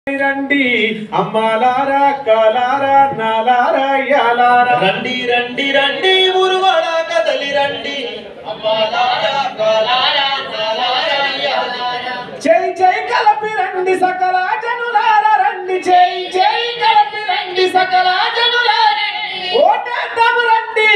రండి అమ్మాలారా కాలారా నాలారా యాలారా రండి రండి రండి ఉరువడ కదలి రండి అమ్మాలారా, కాలారా, నాలారా, యాలారా. జై జై కలపి రండి సకల జనులారా రండి జై జై కలపి రండి సకల జనులారా ఓటేద్దాం రండి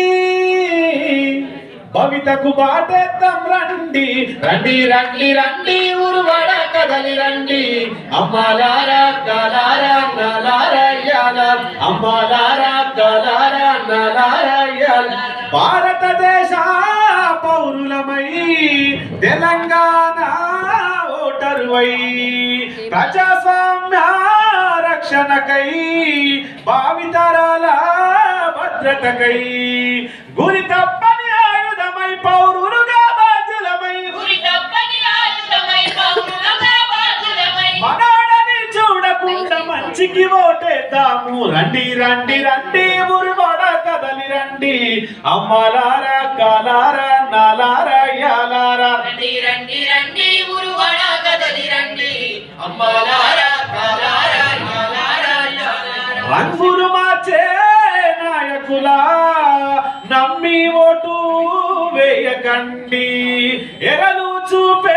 భవితకు బాటేద్దాం రండి రండి రండి రండి ఉరువడ కదలి రండి అమ్మాలారా కాలారా నాలారా యాలారా అమ్మాలారా కాలారా నాలారా యాలారా భారతదేశ పౌరులమై తెలంగాణ ఓటరువై ప్రజాస్వామ్య రక్షణకై భావితరాల భద్రతకై గురి తప్పని ఆయుధమై పౌరులుగా బాధ్యులమై గురి తప్పని ఆయుధమై పౌరులమై బాధ్యులమై మనోడని చూడకుండా మంచికి ఓటేద్దాము రండి రండి రండి ఉరువడ కదలి రండి అమ్మలారా కాలారా నాలారా యాలారా రండి రండి రండి ఉరువడ కదలి రండి అమ్మాలారా, కాలారా, నాలారా, యాలారా. రంగులు మార్చే నాయకుల నమ్మి ఓటు వేయకండి ఎరలు చూపే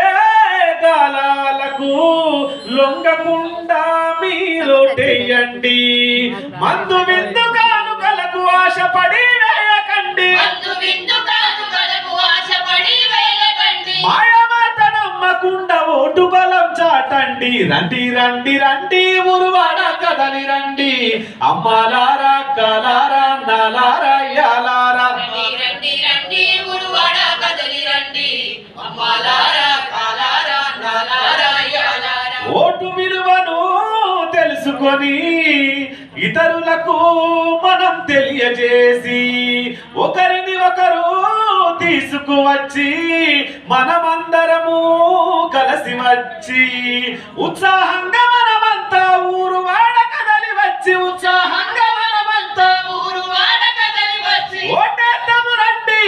గాలాలకు లొంగకుండా మీరోటేయండి మందు విందు కానుకలకు ఆశపడి వేయకండి మందు విందు కానుకలకు ఆశపడి వేయకండి మాయమాట నమ్మకుండా ఓటు బలం చాటండి రండి రండి రండి ఉరువాడ కదలి రండి అమ్మాలారా కాలారా నాలారా యాలారా రండి రండి రండి ఉరువడ కదలి రండి అమ్మాలారా కాలారా నాలారా యాలారా ఓటు విలువను తెలుసుకొని ఇతరులకు మనం తెలియజేసి ఒకరిని ఒకరు తీసుకువచ్చి మనమందరము కలిసి వచ్చి ఉత్సాహంగా మనమంతా ఊరు వాడ కదలి వచ్చి ఉత్సాహంగా మనమంతా ఉరువడ కదలి వచ్చి ఓటేద్దాం రండి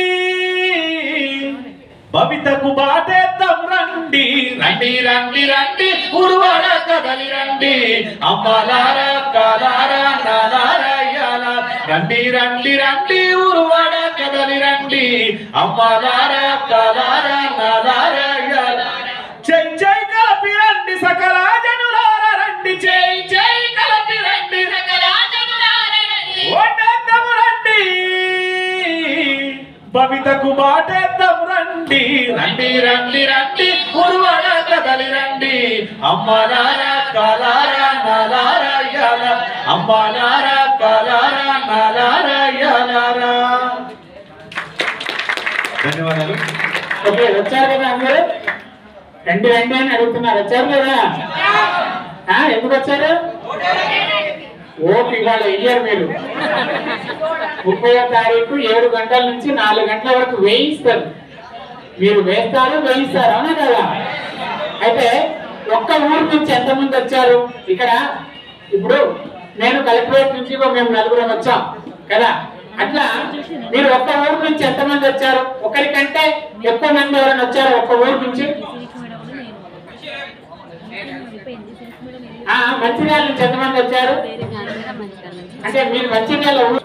భవితకు బాటేద్దాం రండి రండి రండి రండి ఉరువడ కదలి రండి అమ్మలారా కాలారా నాలారా యాలా రండి రండి రండి ఉరువడ కదలి రండి అమ్మలారా కాలారా నాలారా యాలా జై జై కలపి రండి సకల జనులారా రండి జై జై కలపి రండి సకల జనులారా రండి ఓటేద్దాం రండి భవితకు బాటేద్దాం రండి రండి రండి రండి ఉరువడ కదలి రండి అమ్మలారా కాలారా నాలారా యాల అమ్మలారా కాలారా నాలారా యాలారా ధన్యవాదాలు ఓకే వచ్చారు కదా అందరూ రండి రండి అని అడుగుతున్నారు వచ్చారు కదా ఆ, ఎందుకు వచ్చారు ఓటు ఇవాళ ఇయ్యారు మీరు ముప్పై తారీఖు ఏడు గంటల నుంచి నాలుగు గంటల వరకు వేయిస్తారు మీరు వేస్తారు వేయిస్తారు అవునా కదా అయితే ఒక్క ఊరు నుంచి ఎంతమంది వచ్చారు ఇక్కడ ఇప్పుడు నేను కలెక్టరేట్ నుంచి ఇగో మేము నలుగురం వచ్చాం కదా అట్లా మీరు ఒక్క ఊరు నుంచి ఎంతమంది వచ్చారు ఒకరికంటే ఎక్కువ మంది ఎవరైనా వచ్చారు ఒక్క ఊరు నుంచి ఆ మంచిర్యాల నుంచి ఎంతమంది వచ్చారు అంటే మీరు మంచిర్యాల ఊరు